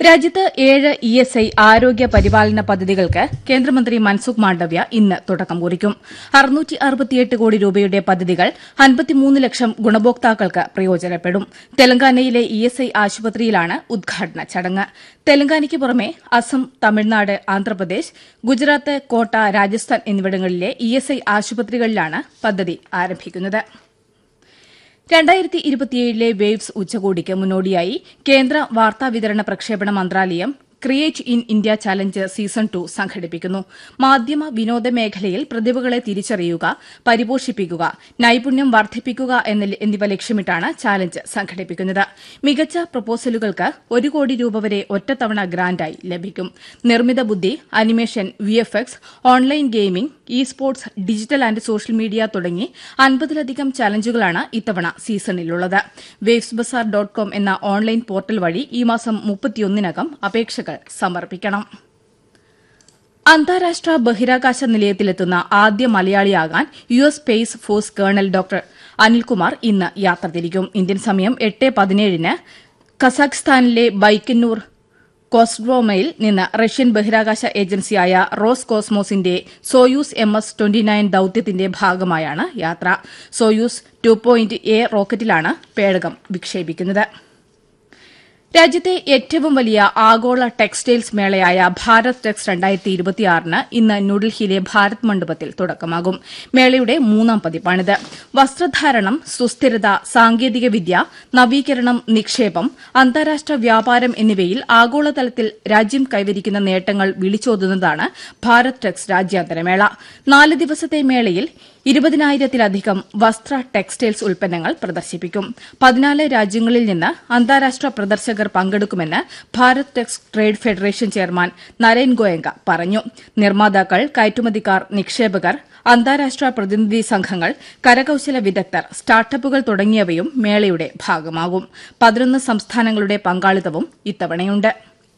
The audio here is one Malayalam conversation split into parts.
രാജ്യത്ത് ഏഴ് ഇ എസ് ഐ ആരോഗ്യ പരിപാലന പദ്ധതികൾക്ക് കേന്ദ്രമന്ത്രി മൻസുഖ് മാണ്ഡവ്യ ഇന്ന് തുടക്കം കുറിക്കും കോടി രൂപയുടെ പദ്ധതികൾ അൻപത്തിമൂന്ന് ലക്ഷം ഗുണഭോക്താക്കൾക്ക് പ്രയോജനപ്പെടും തെലങ്കാനയിലെ ഇ എസ് ഐ ആശുപത്രിയിലാണ് ഉദ്ഘാടന ചടങ്ങ് തെലങ്കാനയ്ക്ക് പുറമെ അസം തമിഴ്നാട് ആന്ധ്രാപ്രദേശ് ഗുജറാത്ത് കോട്ട രാജസ്ഥാൻ എന്നിവിടങ്ങളിലെ ഇ എസ് ഐ ആശുപത്രികളിലാണ് പദ്ധതി ആരംഭിക്കുന്നത് രണ്ടായിരത്തി ഇരുപത്തിയേഴിലെ വേവ്സ് ഉച്ചകോടിക്ക് മുന്നോടിയായി കേന്ദ്ര വാർത്താവിതരണ പ്രക്ഷേപണ മന്ത്രാലയം create in India challenge season two സംഘടിപ്പിക്കുന്നു മാധ്യമ വിനോദ മേഖലയിൽ പ്രതിഭകളെ തിരിച്ചറിയുക പരിപോഷിപ്പിക്കുക നൈപുണ്യം വർദ്ധിപ്പിക്കുക എന്നിവ ലക്ഷ്യമിട്ടാണ് ചാലഞ്ച് സംഘടിപ്പിക്കുന്നത് മികച്ച പ്രൊപ്പോസലുകൾക്ക് ഒരു കോടി രൂപ വരെ ഒറ്റത്തവണ ഗ്രാന്റായി ലഭിക്കും നിർമ്മിത ബുദ്ധി animation VFX online gaming e sports digital and social media തുടങ്ങി അൻപതിലധികം ചലഞ്ചുകളാണ് ഇത്തവണ സീസണിലുള്ളത് വേവ്സ് ബസാർ ഡോട്ട് കോം എന്ന ഓൺലൈൻ പോർട്ടൽ വഴി ഈ മാസം മുപ്പത്തിയൊന്നിനകം അപേക്ഷകൾ സമർപ്പിക്കണം അന്താരാഷ്ട്ര ബഹിരാകാശ നിലയത്തിലെത്തുന്ന ആദ്യ മലയാളിയാകാൻ U S space force colonel doctor Anilkumar ഇന്ന് യാത്ര തിരിക്കും ഇന്ത്യൻ സമയം എട്ട് പതിനേഴിന് കസാഖ്സ്ഥാനിലെ ബൈക്കന്നൂർ കോസ്ഡ്രോമയിൽ നിന്ന് റഷ്യൻ ബഹിരാകാശ ഏജൻസിയായ റോസ് കോസ്മോസിന്റെ Soyuz M S twenty nine ദൌത്യത്തിന്റെ ഭാഗമായാണ് യാത്ര സോയൂസ് ടു പോയിന്റ് എ റോക്കറ്റിലാണ് പേടകം വിക്ഷേപിക്കുന്നത് രാജ്യത്തെ ഏറ്റവും വലിയ ആഗോള ടെക്സ്റ്റൈൽസ് മേളയായ ഭാരത് ടെക്സ് രണ്ടായിരത്തി ഇരുപത്തിയാറിന് ഇന്ന് ന്യൂഡൽഹിയിലെ ഭാരത് മണ്ഡപത്തിൽ തുടക്കമാകും മേളയുടെ മൂന്നാം പതിപ്പാണിത് വസ്ത്രധാരണം സുസ്ഥിരത സാങ്കേതികവിദ്യ നവീകരണം നിക്ഷേപം അന്താരാഷ്ട്ര വ്യാപാരം എന്നിവയിൽ ആഗോളതലത്തിൽ രാജ്യം കൈവരിക്കുന്ന നേട്ടങ്ങൾ വിളിച്ചോതുന്നതാണ് ഭാരത് ടെക്സ് രാജ്യാന്തരമേള നാല് ദിവസത്തെ മേളയിൽ ഇരുപതിനായിരത്തിലധികം വസ്ത്ര ടെക്സ്റ്റൈൽസ് ഉൽപ്പന്നങ്ങൾ പ്രദർശിപ്പിക്കും പതിനാല് രാജ്യങ്ങളിൽ നിന്ന് അന്താരാഷ്ട്ര പ്രദർശകർ പങ്കെടുക്കുമെന്ന് Bharat Tex trade federation chairman Naren Goenka പറഞ്ഞു നിർമ്മാതാക്കൾ കയറ്റുമതിക്കാർ നിക്ഷേപകർ അന്താരാഷ്ട്ര പ്രതിനിധി സംഘങ്ങൾ കരകൌശല വിദഗ്ധർ സ്റ്റാർട്ടപ്പുകൾ തുടങ്ങിയവയും മേളയുടെ ഭാഗമാകും പതിനൊന്ന് സംസ്ഥാനങ്ങളുടെ പങ്കാളിത്തവും ഇത്തവണയുണ്ട്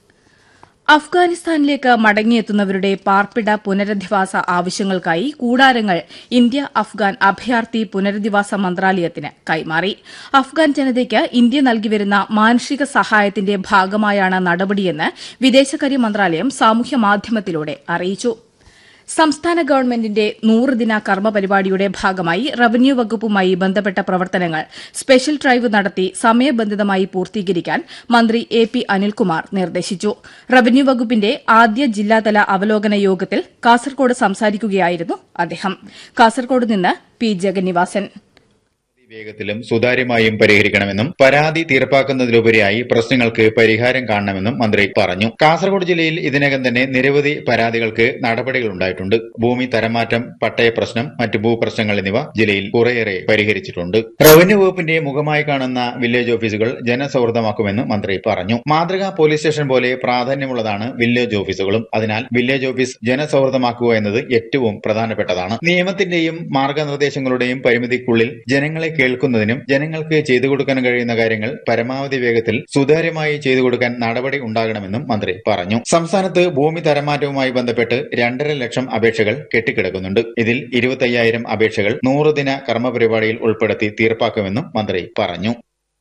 അഫ്ഗാനിസ്ഥാനിലേക്ക് മടങ്ങിയെത്തുന്നവരുടെ പാർപ്പിട പുനരധിവാസ ആവശ്യങ്ങൾക്കായി കൂടാരങ്ങൾ ഇന്ത്യ അഫ്ഗാൻ അഭയാർത്ഥി പുനരധിവാസ മന്ത്രാലയത്തിന് കൈമാറി അഫ്ഗാൻ ജനതയ്ക്ക് ഇന്ത്യ നൽകിവരുന്ന മാനുഷിക സഹായത്തിന്റെ ഭാഗമായാണ് നടപടിയെന്ന് വിദേശകാര്യ മന്ത്രാലയം സാമൂഹ്യമാധ്യമത്തിലൂടെ അറിയിച്ചു സംസ്ഥാന ഗവൺമെന്റിന്റെ നൂറുദിന കർമ്മ പരിപാടിയുടെ ഭാഗമായി റവന്യൂ വകുപ്പുമായി ബന്ധപ്പെട്ട പ്രവർത്തനങ്ങൾ സ്പെഷ്യൽ ഡ്രൈവ് നടത്തി സമയബന്ധിതമായി പൂർത്തീകരിക്കാൻ മന്ത്രി എ പി അനിൽകുമാർ നിർദ്ദേശിച്ചു റവന്യൂ വകുപ്പിന്റെ ആദ്യ ജില്ലാതല അവലോകന യോഗത്തിൽ കാസർകോട് സംസാരിക്കുകയായിരുന്നു അദ്ദേഹം കാസർകോട് നിന്ന് പി ജഗന്നിവാസൻ വേഗത്തിലും സുതാര്യമായും പരിഹരിക്കണമെന്നും പരാതി തീർപ്പാക്കുന്നതിലുപരിയായി പ്രശ്നങ്ങൾക്ക് പരിഹാരം കാണണമെന്നും മന്ത്രി പറഞ്ഞു കാസർഗോഡ് ജില്ലയിൽ ഇതിനകം തന്നെ നിരവധി പരാതികൾക്ക് നടപടികളുണ്ടായിട്ടുണ്ട് ഭൂമി തരംമാറ്റം പട്ടയ പ്രശ്നം മറ്റ് ഭൂപ്രശ്നങ്ങൾ എന്നിവ ജില്ലയിൽ കുറേയേറെ പരിഹരിച്ചിട്ടുണ്ട് റവന്യൂ വകുപ്പിന്റെ മുഖമായി കാണുന്ന വില്ലേജ് ഓഫീസുകൾ ജനസൗഹൃദമാക്കുമെന്ന് മന്ത്രി പറഞ്ഞു മാതൃകാ പോലീസ് സ്റ്റേഷൻ പോലെ പ്രാധാന്യമുള്ളതാണ് വില്ലേജ് ഓഫീസുകളും അതിനാൽ വില്ലേജ് ഓഫീസ് ജനസൗഹൃദമാക്കുക എന്നത് ഏറ്റവും പ്രധാനപ്പെട്ടതാണ് നിയമത്തിന്റെയും മാർഗനിർദ്ദേശങ്ങളുടെയും പരിമിതിക്കുള്ളിൽ ജനങ്ങളെ കേൾക്കുന്നതിനും ജനങ്ങൾക്ക് ചെയ്തു കൊടുക്കാൻ കഴിയുന്ന കാര്യങ്ങൾ പരമാവധി വേഗത്തിൽ സുതാര്യമായി ചെയ്തു കൊടുക്കാൻ നടപടി ഉണ്ടാകണമെന്നും മന്ത്രി പറഞ്ഞു സംസ്ഥാനത്ത് ഭൂമി തരംമാറ്റവുമായി ബന്ധപ്പെട്ട് രണ്ടര ലക്ഷം അപേക്ഷകൾ കെട്ടിക്കിടക്കുന്നുണ്ട് ഇതിൽ ഇരുപത്തയ്യായിരം അപേക്ഷകൾ നൂറുദിന കർമ്മപരിപാടിയിൽ ഉൾപ്പെടുത്തി തീർപ്പാക്കുമെന്നും മന്ത്രി പറഞ്ഞു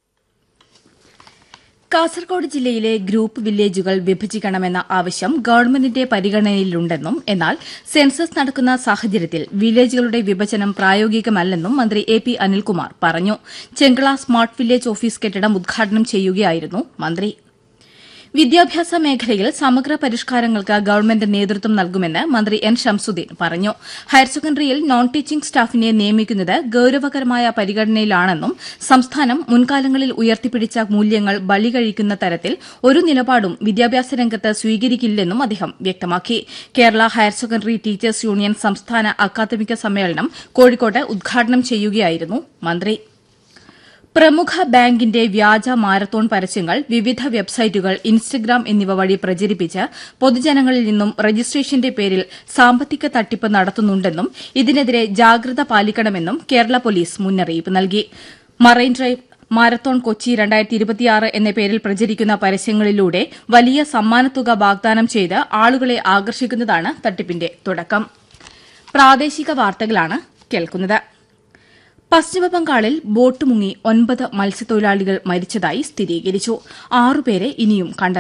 കാസർകോട് ജില്ലയിലെ ഗ്രൂപ്പ് വില്ലേജുകൾ വിഭജിക്കണമെന്ന ആവശ്യം ഗവൺമെന്റിന്റെ പരിഗണനയിലുണ്ടെന്നും എന്നാൽ സെൻസസ് നടക്കുന്ന സാഹചര്യത്തിൽ വില്ലേജുകളുടെ വിഭജനം പ്രായോഗികമല്ലെന്നും മന്ത്രി എ പി അനിൽകുമാർ പറഞ്ഞു ചെങ്കള സ്മാർട്ട് വില്ലേജ് ഓഫീസ് കെട്ടിടം ഉദ്ഘാടനം ചെയ്യുകയായിരുന്നു മന്ത്രി വിദ്യാഭ്യാസ മേഖലയിൽ സമഗ്ര പരിഷ്കാരങ്ങൾക്ക് ഗവൺമെന്റ് നേതൃത്വം നൽകുമെന്ന് മന്ത്രി എൻ ഷംസുദ്ദീൻ പറഞ്ഞു ഹയർ സെക്കൻഡറിയിൽ നോൺ ടീച്ചിംഗ് സ്റ്റാഫിനെ നിയമിക്കുന്നത് ഗൌരവകരമായ പരിഗണനയിലാണെന്നും സംസ്ഥാനം മുൻകാലങ്ങളിൽ ഉയർത്തിപ്പിടിച്ച മൂല്യങ്ങൾ ബലികഴിക്കുന്ന തരത്തിൽ ഒരു നിലപാടും വിദ്യാഭ്യാസ രംഗത്ത് സ്വീകരിക്കില്ലെന്നും അദ്ദേഹം വ്യക്തമാക്കി Kerala higher secondary teachers union സംസ്ഥാന അക്കാദമിക സമ്മേളനം കോഴിക്കോട്ട് ഉദ്ഘാടനം ചെയ്യുകയായിരുന്നു മന്ത്രി പ്രമുഖ ബാങ്കിന്റെ വ്യാജ മാരത്തോൺ പരസ്യങ്ങൾ വിവിധ വെബ്സൈറ്റുകൾ ഇൻസ്റ്റഗ്രാം എന്നിവ വഴി പ്രചരിപ്പിച്ച് പൊതുജനങ്ങളിൽ നിന്നും രജിസ്ട്രേഷന്റെ പേരിൽ സാമ്പത്തിക തട്ടിപ്പ് നടത്തുന്നുണ്ടെന്നും ഇതിനെതിരെ ജാഗ്രത പാലിക്കണമെന്നും കേരള പോലീസ് മുന്നറിയിപ്പ് നൽകി മറൈൻ ഡ്രൈവ് മാരത്തോൺ കൊച്ചി രണ്ടായിരത്തി ഇരുപത്തിയാറ് എന്ന പേരിൽ പ്രചരിക്കുന്ന പരസ്യങ്ങളിലൂടെ വലിയ സമ്മാനത്തുക വാഗ്ദാനം ചെയ്ത് ആളുകളെ ആകർഷിക്കുന്നതാണ് തട്ടിപ്പിന്റെ തുടക്കം പ്രാദേശിക വാർത്തകളാണ് കേൾക്കുന്നത് പശ്ചിമബംഗാളിൽ ബോട്ട് മുങ്ങി ഒൻപത് മത്സ്യത്തൊഴിലാളികൾ മരിച്ചതായി സ്ഥിരീകരിച്ചു ആറുപേരെ ഇനിയും കണ്ടെത്തി